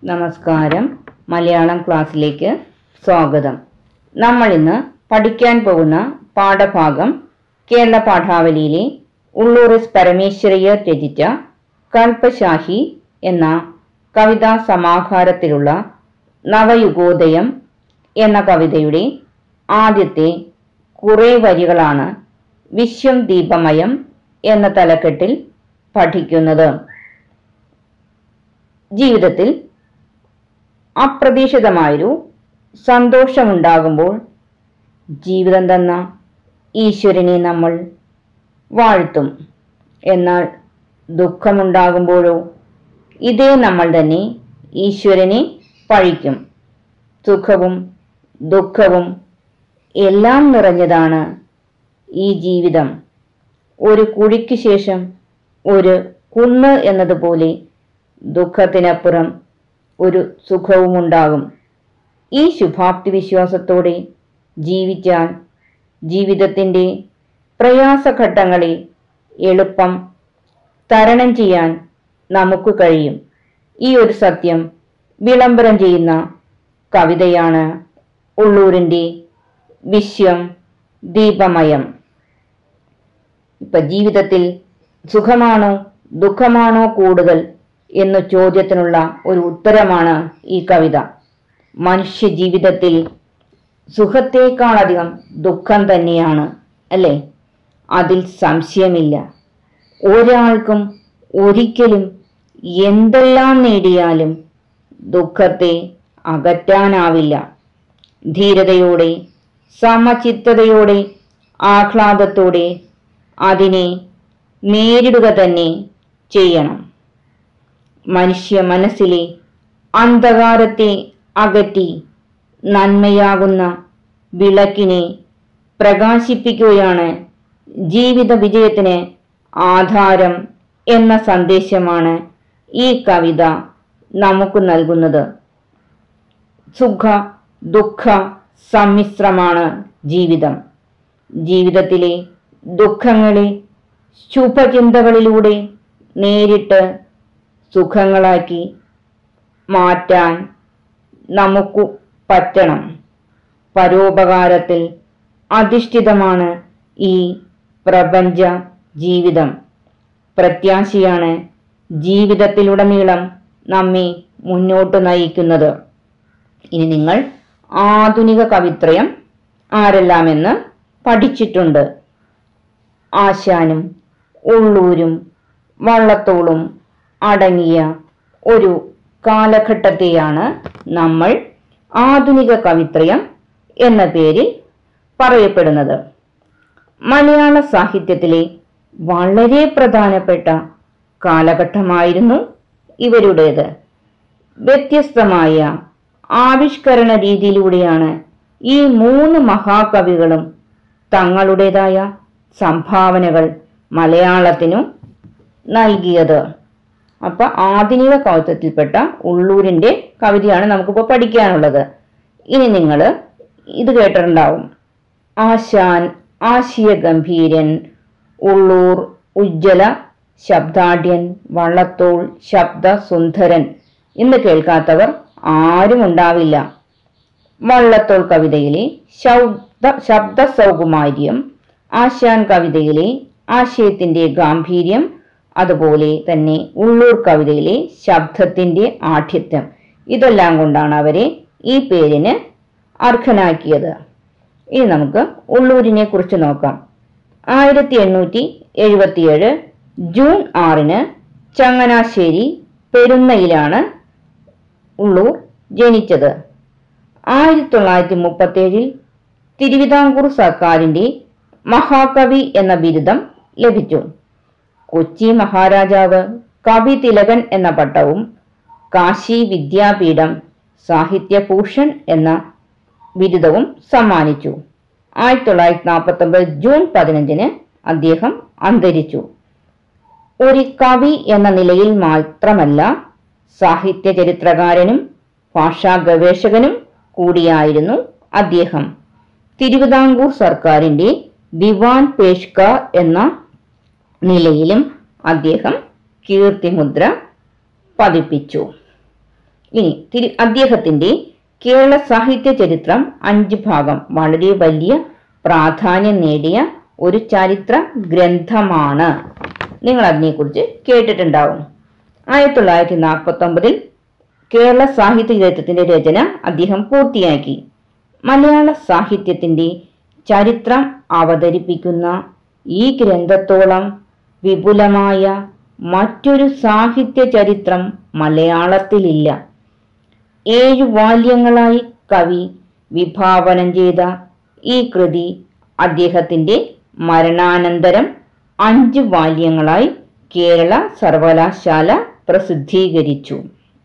നമസ്കാരം മലയാളം ക്ലാസ്സിലേക്ക് സ്വാഗതം നമ്മൾ ഇന്ന് പഠിക്കാൻ പോകുന്ന പാഠഭാഗം കേരള പാഠാവലിയിലെ ഉള്ളൂർ എസ് പരമേശ്വരയ്യർ രചിച്ച കൽപ്പശാഹി എന്ന കവിതാ സമാഹാരത്തിലുള്ള നവയുഗോദയം എന്ന കവിതയുടെ ആദ്യത്തെ കുറേ വരികളാണ് വിശ്വം ദീപമയം എന്ന തലക്കെട്ടിൽ പഠിക്കുന്നത് ജീവിതത്തിൽ അപ്രതീക്ഷിതമായൊരു സന്തോഷമുണ്ടാകുമ്പോൾ ജീവിതം തന്ന ഈശ്വരനെ നമ്മൾ വാഴ്ത്തും എന്നാൽ ദുഃഖമുണ്ടാകുമ്പോഴോ ഇതേ നമ്മൾ തന്നെ ഈശ്വരനെ പഴിക്കും സുഖവും ദുഃഖവും എല്ലാം നിറഞ്ഞതാണ് ഈ ജീവിതം ഒരു കുഴിക്ക് ശേഷം ഒരു കുന്ന് എന്നതുപോലെ ദുഃഖത്തിനപ്പുറം ഒരു സുഖവുമുണ്ടാകും ഈ ശുഭാപ്തി വിശ്വാസത്തോടെ ജീവിച്ചാൽ ജീവിതത്തിൻ്റെ പ്രയാസഘട്ടങ്ങളെ എളുപ്പം തരണം ചെയ്യാൻ നമുക്ക് കഴിയും ഈ ഒരു സത്യം വിളംബരം ചെയ്യുന്ന കവിതയാണ് ഉള്ളൂരിൻ്റെ വിശ്വം ദീപമയം ഇപ്പൊ ജീവിതത്തിൽ സുഖമാണോ ദുഃഖമാണോ കൂടുതൽ എന്ന ചോദ്യത്തിനുള്ള ഒരു ഉത്തരമാണ് ഈ കവിത മനുഷ്യ ജീവിതത്തിൽ സുഖത്തേക്കാളധികം ദുഃഖം തന്നെയാണ് അല്ലേ അതിൽ സംശയമില്ല ഒരാൾക്കും ഒരിക്കലും എന്തെല്ലാം നേടിയാലും ദുഃഖത്തെ അകറ്റാനാവില്ല ധീരതയോടെ സമചിത്തതയോടെ ആഹ്ലാദത്തോടെ അതിനെ നേരിടുക തന്നെ ചെയ്യണം മനുഷ്യ മനസ്സിലെ അന്ധകാരത്തെ അകറ്റി നന്മയാകുന്ന വിളക്കിനെ പ്രകാശിപ്പിക്കുകയാണ് ജീവിത വിജയത്തിന് ആധാരം എന്ന സന്ദേശമാണ് ഈ കവിത നമുക്ക് നൽകുന്നത് സുഖ ദുഃഖ സമ്മിശ്രമാണ് ജീവിതം ജീവിതത്തിലെ ദുഃഖങ്ങളെ ശുഭചിന്തകളിലൂടെ നേരിട്ട് സുഖങ്ങളാക്കി മാറ്റാൻ നമുക്ക് പറ്റണം പരോപകാരത്തിൽ അധിഷ്ഠിതമാണ് ഈ പ്രപഞ്ച ജീവിതം പ്രത്യാശയാണ് ജീവിതത്തിലുടനീളം നമ്മെ മുന്നോട്ട് നയിക്കുന്നത് ഇനി നിങ്ങൾ ആധുനിക കവിത്രയം ആരെല്ലാമെന്ന് പഠിച്ചിട്ടുണ്ട് ആശാനും ഉള്ളൂരും വള്ളത്തോളും അടങ്ങിയ ഒരു കാലഘട്ടത്തെയാണ് നമ്മൾ ആധുനിക കവിത്രയം എന്ന പേരിൽ പറയപ്പെടുന്നത് മലയാള സാഹിത്യത്തിലെ വളരെ പ്രധാനപ്പെട്ട കാലഘട്ടമായിരുന്നു ഇവരുടേത് വ്യത്യസ്തമായ ആവിഷ്കരണ രീതിയിലൂടെയാണ് ഈ മൂന്ന് മഹാകവികളും തങ്ങളുടേതായ സംഭാവനകൾ മലയാളത്തിനു നൽകിയത് അപ്പൊ ആധുനിക കവിത്വത്തിൽപ്പെട്ട ഉള്ളൂരിന്റെ കവിതയാണ് നമുക്കിപ്പോൾ പഠിക്കാനുള്ളത് ഇനി നിങ്ങൾ ഇത് കേട്ടിട്ടുണ്ടാവും ആശാൻ ആശയ ഗംഭീരൻ ഉള്ളൂർ ഉജ്ജ്വല ശബ്ദാഢ്യൻ വള്ളത്തോൾ ശബ്ദ സുന്ദരൻ ഇന്ന് കേൾക്കാത്തവർ ആരും ഉണ്ടാവില്ല വള്ളത്തോൾ കവിതയിലെ ശബ്ദ ശബ്ദ സൗകുമാര്യം ആശാൻ കവിതയിലെ ആശയത്തിന്റെ ഗാംഭീര്യം അതുപോലെ തന്നെ ഉള്ളൂർ കവിതയിലെ ശബ്ദത്തിന്റെ ആഠ്യത്വം ഇതെല്ലാം കൊണ്ടാണ് അവരെ ഈ പേരിന് അർഹനാക്കിയത് ഇനി നമുക്ക് ഉള്ളൂരിനെ കുറിച്ച് നോക്കാം ആയിരത്തി എണ്ണൂറ്റി എഴുപത്തിയേഴ് ജൂൺ ആറിന് ചങ്ങനാശ്ശേരി പെരുന്നയിലാണ് ഉള്ളൂർ ജനിച്ചത് ആയിരത്തി തൊള്ളായിരത്തി മുപ്പത്തേഴിൽ തിരുവിതാംകൂർ സർക്കാരിന്റെ മഹാകവി എന്ന ബിരുദം ലഭിച്ചു കൊച്ചി മഹാരാജാവ് കവി തിലകൻ എന്ന പട്ടവും കാശി വിദ്യാപീഠം സാഹിത്യഭൂഷൺ എന്ന ബിരുദവും സമ്മാനിച്ചു ആയിരത്തി തൊള്ളായിരത്തി നാൽപ്പത്തി ഒമ്പത് ജൂൺ പതിനഞ്ചിന് അദ്ദേഹം അന്തരിച്ചു ഒരു കവി എന്ന നിലയിൽ മാത്രമല്ല സാഹിത്യ ചരിത്രകാരനും ഭാഷാ ഗവേഷകനും കൂടിയായിരുന്നു അദ്ദേഹം തിരുവിതാംകൂർ സർക്കാരിന്റെ ദിവാൻ പേഷ്ക എന്ന നിലയിലും അദ്ദേഹം കീർത്തിമുദ്ര പതിപ്പിച്ചു ഇനി തിരു അദ്ദേഹത്തിന്റെ കേരള സാഹിത്യ ചരിത്രം അഞ്ച് ഭാഗം വളരെ വലിയ പ്രാധാന്യം നേടിയ ഒരു ചരിത്ര ഗ്രന്ഥമാണ് നിങ്ങൾ അതിനെക്കുറിച്ച് കേട്ടിട്ടുണ്ടാവും ആയിരത്തി തൊള്ളായിരത്തി നാൽപ്പത്തി ഒമ്പതിൽ കേരള സാഹിത്യ ചരിത്രത്തിന്റെ രചന അദ്ദേഹം പൂർത്തിയാക്കി മലയാള സാഹിത്യത്തിന്റെ ചരിത്രം അവതരിപ്പിക്കുന്ന ഈ ഗ്രന്ഥത്തോളം വിപുലമായ മറ്റൊരു സാഹിത്യ ചരിത്രം മലയാളത്തിലില്ല ഏഴ് വാല്യങ്ങളായി കവി വിഭാവനം ചെയ്ത ഈ കൃതി അദ്ദേഹത്തിന്റെ മരണാനന്തരം അഞ്ച് വാല്യങ്ങളായി കേരള സർവകലാശാല പ്രസിദ്ധീകരിച്ചു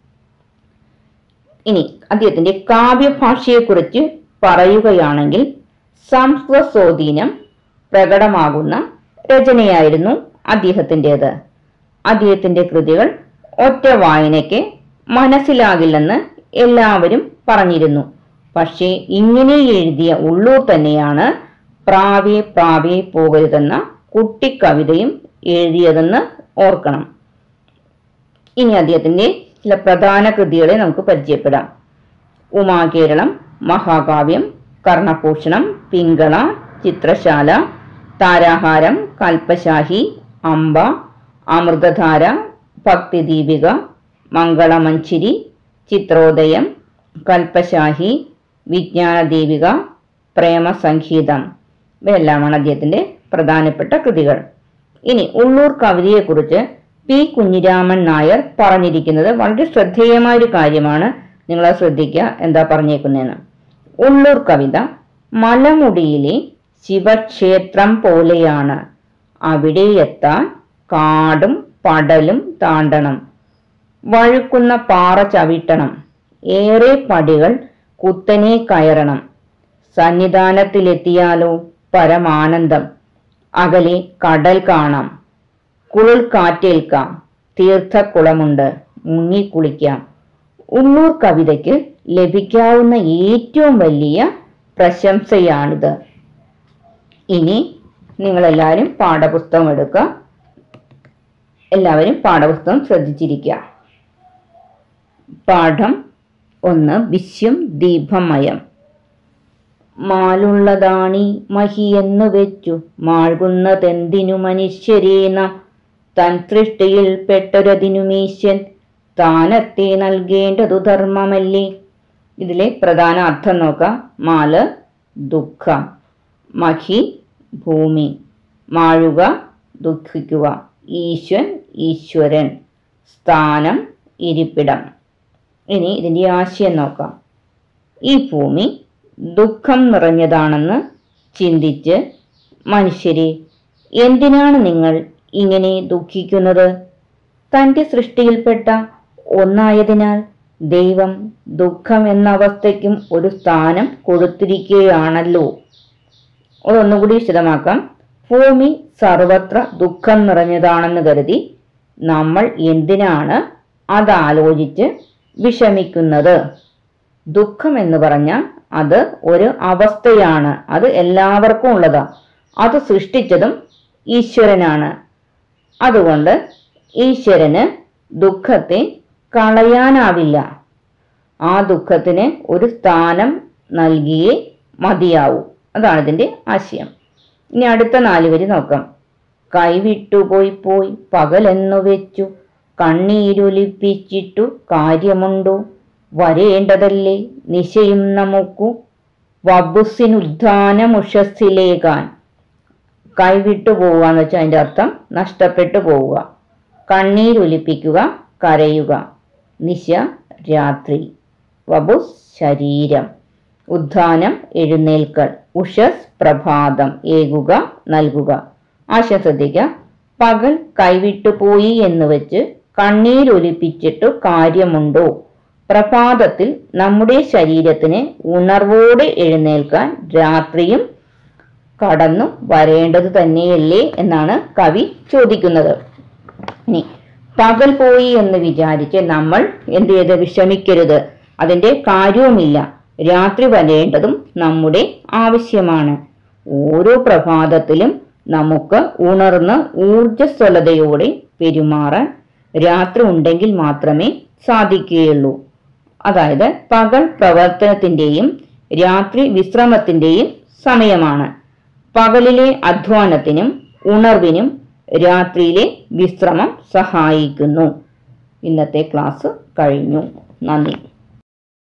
ഇനി അദ്ദേഹത്തിന്റെ കാവ്യഭാഷയെക്കുറിച്ച് പറയുകയാണെങ്കിൽ സംസ്കൃത സ്വാധീനം പ്രകടമാകുന്ന രചനയായിരുന്നു അദ്ദേഹത്തിൻ്റെത് അദ്ദേഹത്തിന്റെ കൃതികൾ ഒറ്റ വായനയ്ക്ക് മനസ്സിലാകില്ലെന്ന് എല്ലാവരും പറഞ്ഞിരുന്നു പക്ഷേ ഇങ്ങനെ എഴുതിയ ഉള്ളൂർ തന്നെയാണ് പ്രാവേ പ്രാവേ പോകരുതെന്ന കുട്ടിക്കവിതയും എഴുതിയതെന്ന് ഓർക്കണം ഇനി അദ്ദേഹത്തിന്റെ ചില പ്രധാന കൃതികളെ നമുക്ക് പരിചയപ്പെടാം ഉമാകേരളം മഹാകാവ്യം കർണഭൂഷണം പിങ്കള ചിത്രശാല താരാഹാരം കൽപ്പശാഹി അംബ അമൃതധാര ഭക്തിദീപിക മംഗളമഞ്ചിരി ചിത്രോദയം കൽപ്പശാഹി വിജ്ഞാനദീപിക പ്രേമസംഗീതം ഇവയെല്ലാമാണ് അദ്ദേഹത്തിന്റെ പ്രധാനപ്പെട്ട കൃതികൾ ഇനി ഉള്ളൂർ കവിതയെക്കുറിച്ച് പി കുഞ്ഞിരാമൻ നായർ പറഞ്ഞിരിക്കുന്നത് വളരെ ശ്രദ്ധേയമായ ഒരു കാര്യമാണ് നിങ്ങൾ അത് ശ്രദ്ധിക്കുക എന്താ പറഞ്ഞേക്കുന്നതെന്ന് ഉള്ളൂർ കവിത മലമുടിയിലെ ശിവക്ഷേത്രം പോലെയാണ് അവിടെ എത്താൻ കാടും പടലും താണ്ടണം വഴുക്കുന്ന പാറ ചവിട്ടണം ഏറെ പടികൾ കുത്തനെ കയറണം സന്നിധാനത്തിലെത്തിയാലോ പരമാനന്ദം അകലെ കടൽ കാണാം കുളിർ കാറ്റേൽക്കാം തീർത്ഥക്കുളമുണ്ട് മുങ്ങിക്കുളിക്കാം ഉള്ളൂർ കവിതയ്ക്ക് ലഭിക്കാവുന്ന ഏറ്റവും വലിയ പ്രശംസയാണിത് ഇനി നിങ്ങളെല്ലാവരും പാഠപുസ്തകം എടുക്കുക എല്ലാവരും പാഠപുസ്തകം ശ്രദ്ധിച്ചിരിക്കുക പാഠം ഒന്ന് വിശ്വം ദീപമയം മാലുള്ളതാണി മഹിയെന്നു വെച്ചു മാഴ്കുന്നതെന്തിനു മനുഷ്യരേന തൻ സൃഷ്ടിയിൽ പെട്ടൊരതിനുമീശ്വൻ സ്ഥാനത്തെ നൽകേണ്ടതു ധർമ്മമല്ലേ ഇതിലെ പ്രധാന അർത്ഥം നോക്കാം മാല് ദുഃഖം മഹി ഭൂമി മാഴുക ദുഃഖിക്കുക ഈശ്വൻ ഈശ്വരൻ സ്ഥാനം ഇരിപ്പിടം ഇനി ഇതിൻ്റെ ആശയം നോക്കാം ഈ ഭൂമി ദുഃഖം നിറഞ്ഞതാണെന്ന് ചിന്തിച്ച് മനുഷ്യരെ എന്തിനാണ് നിങ്ങൾ ഇങ്ങനെ ദുഃഖിക്കുന്നത് തൻ്റെ സൃഷ്ടിയിൽപ്പെട്ട ഒന്നായതിനാൽ ദൈവം ദുഃഖം എന്ന അവസ്ഥയ്ക്കും ഒരു സ്ഥാനം കൊടുത്തിരിക്കുകയാണല്ലോ അതൊന്നുകൂടി വിശദമാക്കാം ഭൂമി സർവത്ര ദുഃഖം നിറഞ്ഞതാണെന്ന് കരുതി നമ്മൾ എന്തിനാണ് അതാലോചിച്ച് വിഷമിക്കുന്നത് ദുഃഖം എന്ന് പറഞ്ഞാൽ അത് ഒരു അവസ്ഥയാണ് അത് എല്ലാവർക്കും ഉള്ളതാ അത് സൃഷ്ടിച്ചതും ഈശ്വരനാണ് അതുകൊണ്ട് ഈശ്വരന് ദുഃഖത്തെ കളയാനാവില്ല ആ ദുഃഖത്തിന് ഒരു സ്ഥാനം നൽകിയേ മതിയാവൂ അതാണ് ഇതിന്റെ ആശയം ഇനി അടുത്ത നാല് വരി നോക്കാം കൈവിട്ടുപോയി പോയി പകലെന്നു വെച്ചു കണ്ണീരൊലിപ്പിച്ചിട്ടു കാര്യമുണ്ടോ വരേണ്ടതല്ലേ നിശയും നമുക്കു വബുസിനുദ്ധാനമുഷസ്സിലേകാൻ കൈവിട്ടു പോവുക എന്ന് വെച്ചാൽ അതിൻ്റെ അർത്ഥം നഷ്ടപ്പെട്ടു പോവുക കണ്ണീരൊലിപ്പിക്കുക കരയുക നിശ രാത്രി വബുസ് ശരീരം ഉദ്ധാനം എഴുന്നേൽക്കൽ ഉഷസ് പ്രഭാതം ഏകുക നൽകുക ആശയം ശ്രദ്ധിക്കുക പകൽ കൈവിട്ടുപോയി എന്ന് വെച്ച് കണ്ണീരൊലിപ്പിച്ചിട്ട് കാര്യമുണ്ടോ പ്രഭാതത്തിൽ നമ്മുടെ ശരീരത്തിന് ഉണർവോടെ എഴുന്നേൽക്കാൻ രാത്രിയും കടന്നു വരേണ്ടത് തന്നെയല്ലേ എന്നാണ് കവി ചോദിക്കുന്നത് ഇനി പകൽ പോയി എന്ന് വിചാരിച്ച് നമ്മൾ എന്ത് ചെയ്ത് വിഷമിക്കരുത് അതിന്റെ കാര്യവുമില്ല രാത്രി വരേണ്ടതും നമ്മുടെ ആവശ്യമാണ് ഓരോ പ്രഭാതത്തിലും നമുക്ക് ഉണർന്ന് ഊർജ്ജസ്വലതയോടെ പെരുമാറാൻ രാത്രി ഉണ്ടെങ്കിൽ മാത്രമേ സാധിക്കുകയുള്ളൂ അതായത് പകൽ പ്രവർത്തനത്തിന്റെയും രാത്രി വിശ്രമത്തിന്റെയും സമയമാണ് പകലിലെ അധ്വാനത്തിനും ഉണർവിനും രാത്രിയിലെ വിശ്രമം സഹായിക്കുന്നു ഇന്നത്തെ ക്ലാസ് കഴിഞ്ഞു നന്ദി